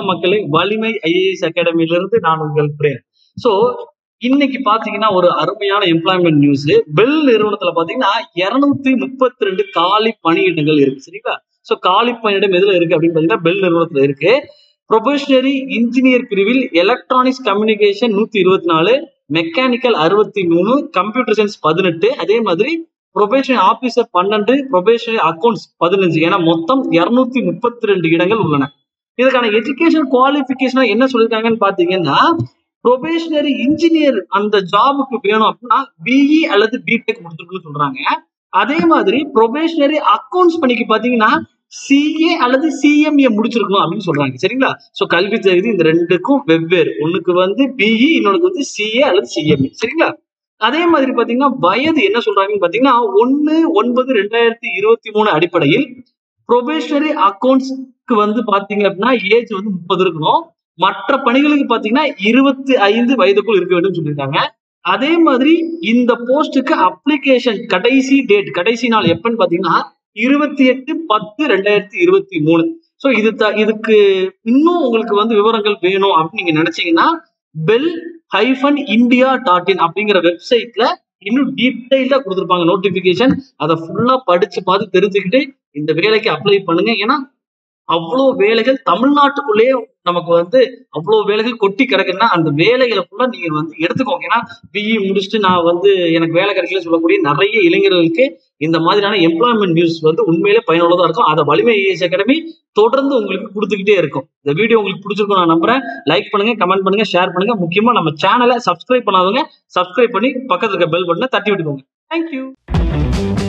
வணக்கம் மக்களே வலிமை ஐஏஎஸ் அகாடமியிலிருந்து நான் உங்கள் பிரேம் சோ இன்னைக்கு பாத்தீங்கன்னா ஒரு அருமையான எம்ப்ளாய்மெண்ட் நியூஸ் பெல் நிறுவனத்துல பாத்தீங்கன்னா இருநூத்தி முப்பத்தி ரெண்டு காலி பணியிடங்கள் இருக்கு சரிங்களா சோ காலி பணியிடம் எதுல இருக்கு அப்படின்னு பாத்தீங்கன்னா பெல் நிறுவனத்துல இருக்கு ப்ரொபஷனரி இன்ஜினியர் பிரிவில் எலக்ட்ரானிக்ஸ் கம்யூனிகேஷன் நூத்தி இருபத்தி நாலு மெக்கானிக்கல் அறுபத்தி மூணு கம்ப்யூட்டர் சயின்ஸ் பதினெட்டு அதே மாதிரி ப்ரொபேஷன் ஆபீசர் பன்னெண்டு ப்ரொபேஷனரி அக்கௌண்ட்ஸ் பதினஞ்சு என மொத்தம் இருநூத்தி முப்பத்தி ரெண்டு இடங்கள் உள்ளன இதுக்கான எஜுகேஷன் குவாலிபிகேஷன் என்ன சொல்லியிருக்காங்கன்னு பாத்தீங்கன்னா ப்ரொபேஷனரி இன்ஜினியர் அந்த ஜாபுக்கு வேணும் அப்படின்னா பிஇ அல்லது பிடெக் முடிச்சிருக்குன்னு சொல்றாங்க அதே மாதிரி ப்ரொபேஷனரி அக்கௌண்ட்ஸ் பணிக்கு பாத்தீங்கன்னா சிஏ அல்லது சிஎம்ஏ முடிச்சிருக்கணும் அப்படின்னு சொல்றாங்க சரிங்களா சோ கல்வி தகுதி இந்த ரெண்டுக்கும் வெவ்வேறு ஒண்ணுக்கு வந்து பிஇ இன்னொருக்கு வந்து சிஏ அல்லது சிஎம்ஏ சரிங்களா அதே மாதிரி பாத்தீங்கன்னா வயது என்ன சொல்றாங்கன்னு பாத்தீங்கன்னா ஒன்னு ஒன்பது ரெண்டாயிரத்தி இருபத்தி மூணு அடிப்படையில் ப்ரொபேஷனரி அக்கௌண்ட்ஸ்க்கு வந்து பாத்தீங்க அப்படின்னா ஏஜ் வந்து முப்பது இருக்கணும் மற்ற பணிகளுக்கு பாத்தீங்கன்னா இருபத்தி ஐந்து வயதுக்குள் இருக்க வேண்டும் சொல்லியிருக்காங்க அதே மாதிரி இந்த போஸ்டுக்கு அப்ளிகேஷன் கடைசி டேட் கடைசி நாள் எப்பன்னு பாத்தீங்கன்னா இருபத்தி எட்டு பத்து ரெண்டாயிரத்தி இருபத்தி மூணு ஸோ இது த- இதுக்கு இன்னும் உங்களுக்கு வந்து விவரங்கள் வேணும் அப்படின்னு நீங்க நினைச்சீங்கன்னா bell hyphen India dot in அப்படிங்கிற வெப்சைட்ல இன்னும் டீட்டெயில்டா கொடுத்துருப்பாங்க நோட்டிபிகேஷன் அதை ஃபுல்லா படிச்சு பார்த்து தெரிஞ்சுக்கிட்டு இந்த வேலைக்கு அப்ளை பண்ணுங்க ஏன்னா அவ்வளோ வேலைகள் தமிழ்நாட்டுக்குள்ளேயே நமக்கு வந்து அவ்வளோ வேலைகள் கொட்டி கிடக்குன்னா அந்த வேலைகளை ஃபுல்லா நீங்க வந்து எடுத்துக்கோங்க ஏன்னா பிஇ முடிச்சுட்டு நான் வந்து எனக்கு வேலை கிடைக்கல சொல்லக்கூடிய நிறைய இளைஞர்களுக்கு இந்த மாதிரியான எம்ப்ளாய்மெண்ட் நியூஸ் வந்து உண்மையிலே பயனுள்ளதா இருக்கும் அதை வலிமை ஐஏஎஸ் அகாடமி தொடர்ந்து உங்களுக்கு கொடுத்துக்கிட்டே இருக்கும் இந்த வீடியோ உங்களுக்கு பிடிச்சிருக்கும் நான் நம்புறேன் லைக் பண்ணுங்க கமெண்ட் பண்ணுங்க ஷேர் பண்ணுங்க முக்கியமா நம்ம சேனலை சப்ஸ்கிரைப் பண்ணாதவங்க சப்ஸ்கிரைப் பண்ணி பக்கத்துல இருக்க பெல் பட்டனை தட்டி விட்டுக்கோங்க தேங்க்யூ